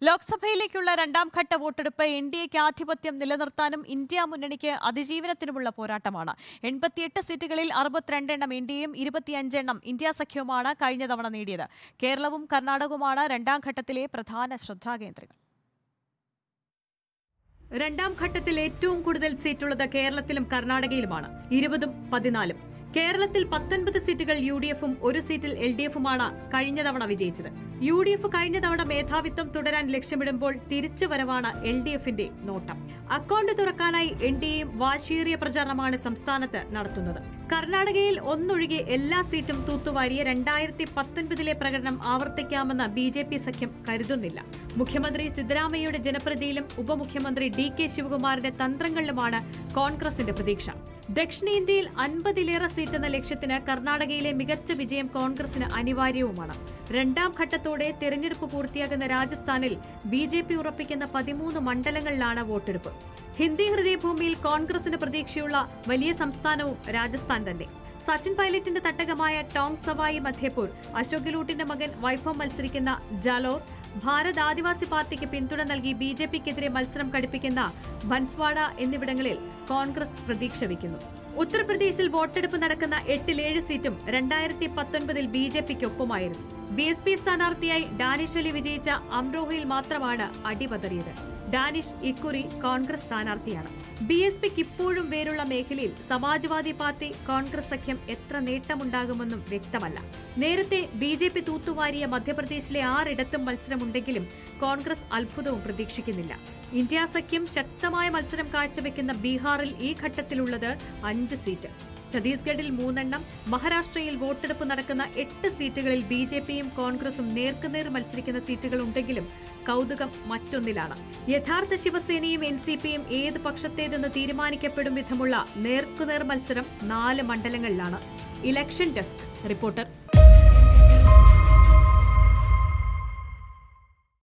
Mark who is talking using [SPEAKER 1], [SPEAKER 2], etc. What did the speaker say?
[SPEAKER 1] ലോക്സഭയിലേക്കുള്ള രണ്ടാം ഘട്ട വോട്ടെടുപ്പ് എൻ ഡി എക്ക് ആധിപത്യം നിലനിർത്താനും ഇന്ത്യ മുന്നണിക്ക് അതിജീവനത്തിനുമുള്ള പോരാട്ടമാണ് എൺപത്തിയെട്ട് സീറ്റുകളിൽ അറുപത്തിരണ്ടെണ്ണം എൻ ഡി എയും ഇരുപത്തിയഞ്ചെണ്ണം ഇന്ത്യ സഖ്യവുമാണ് കഴിഞ്ഞ തവണ നേടിയത് കേരളവും കർണാടകവുമാണ് രണ്ടാം ഘട്ടത്തിലെ പ്രധാന ശ്രദ്ധാകേന്ദ്രങ്ങൾ രണ്ടാം ഘട്ടത്തിൽ ഏറ്റവും കൂടുതൽ സീറ്റുള്ളത് കേരളത്തിലും കർണാടകയിലുമാണ് ഇരുപതും പതിനാലും കേരളത്തിൽ പത്തൊൻപത് സീറ്റുകൾ യു ഡി എഫും ഒരു സീറ്റിൽ എൽ ഡി എഫുമാണ് കഴിഞ്ഞ തവണ വിജയിച്ചത് യു ഡി എഫ് കഴിഞ്ഞ തവണ മേധാവിത്വം തുടരാൻ ലക്ഷ്യമിടുമ്പോൾ തിരിച്ചുവരവാണ് എൽ ഡി എഫിന്റെ നോട്ടം അക്കൗണ്ട് തുറക്കാനായി എൻ ഡി എയും വാശിയേറിയ പ്രചാരണമാണ് സംസ്ഥാനത്ത് നടത്തുന്നത് കർണാടകയിൽ ഒന്നൊഴികെ എല്ലാ സീറ്റും തൂത്തുവാരിയ രണ്ടായിരത്തി പത്തൊൻപതിലെ പ്രകടനം ആവർത്തിക്കാമെന്ന് ബി ജെ പി സഖ്യം കരുതുന്നില്ല മുഖ്യമന്ത്രി സിദ്ധരാമയ്യയുടെ ജനപ്രതിയിലും ഉപമുഖ്യമന്ത്രി ഡി കെ ശിവകുമാറിന്റെ തന്ത്രങ്ങളിലുമാണ് കോൺഗ്രസിന്റെ പ്രതീക്ഷ ദക്ഷിണേന്ത്യയിൽ അൻപതിലേറെ സീറ്റ് എന്ന ലക്ഷ്യത്തിന് കർണാടകയിലെ മികച്ച വിജയം കോൺഗ്രസിന് അനിവാര്യവുമാണ് രണ്ടാം ഘട്ടത്തോടെ തെരഞ്ഞെടുപ്പ് പൂർത്തിയാകുന്ന രാജസ്ഥാനിൽ ബി ജെ പി ഉറപ്പിക്കുന്ന പതിമൂന്ന് മണ്ഡലങ്ങളിലാണ് വോട്ടെടുപ്പ് ഹിന്ദി ഹൃദയഭൂമിയിൽ കോൺഗ്രസിന് പ്രതീക്ഷയുള്ള വലിയ സംസ്ഥാനവും രാജസ്ഥാൻ തന്നെ സച്ചിൻ പൈലറ്റിന്റെ തട്ടകമായ ടോങ് സവായി മധേപൂർ അശോക് ഗെഹ്ലോട്ടിന്റെ മകൻ വൈഭവ് മത്സരിക്കുന്ന ജാലോർ ഭാരത് ആദിവാസി പാർട്ടിക്ക് പിന്തുണ നൽകി ബി ജെ പിക്കെതിരെ മത്സരം കടുപ്പിക്കുന്ന ബൻസ്വാഡ എന്നിവിടങ്ങളിൽ കോൺഗ്രസ് പ്രതീക്ഷ വയ്ക്കുന്നു ഉത്തർപ്രദേശിൽ വോട്ടെടുപ്പ് നടക്കുന്ന എട്ടിലേഴ് സീറ്റും രണ്ടായിരത്തി പത്തൊൻപതിൽ ബി ജെ പിക്കൊപ്പമായിരുന്നു ബി എസ് പി സ്ഥാനാർത്ഥിയായി ഡാനിഷ് അലി വിജയിച്ച അംറോഹയിൽ മാത്രമാണ് അടിപതറിയത് ഡാനിഷ് ഇക്കുറി കോൺഗ്രസ് സ്ഥാനാർത്ഥിയാണ് ബി എസ് പിക്ക് ഇപ്പോഴും വേരുള്ള മേഖലയിൽ സമാജ്വാദി പാർട്ടി കോൺഗ്രസ് സഖ്യം എത്ര നേട്ടമുണ്ടാകുമെന്നും വ്യക്തമല്ല നേരത്തെ ബി ജെ പി തൂത്തുവാരിയ മധ്യപ്രദേശിലെ ആറിടത്തും മത്സരമുണ്ടെങ്കിലും കോൺഗ്രസ് അത്ഭുതവും പ്രതീക്ഷിക്കുന്നില്ല ഇന്ത്യ സഖ്യം ശക്തമായ മത്സരം കാഴ്ചവെക്കുന്ന ബീഹാറിൽ ഈ ഘട്ടത്തിലുള്ളത് അഞ്ച് സീറ്റ് ഛത്തീസ്ഗഡിൽ മൂന്നെണ്ണം മഹാരാഷ്ട്രയിൽ വോട്ടെടുപ്പ് നടക്കുന്ന എട്ട് സീറ്റുകളിൽ ബി ജെ പിയും കോൺഗ്രസും നേർക്കുനേർ മത്സരിക്കുന്ന സീറ്റുകൾ ഉണ്ടെങ്കിലും കൗതുകം മറ്റൊന്നിലാണ് യഥാർത്ഥ ശിവസേനയും എൻ സി പിയും ഏത് പക്ഷത്തേതെന്ന് തീരുമാനിക്കപ്പെടും വിധമുള്ള നേർക്കുനേർ മത്സരം നാല് മണ്ഡലങ്ങളിലാണ് ഇലക്ഷൻ ഡെസ്ക് റിപ്പോർട്ടർ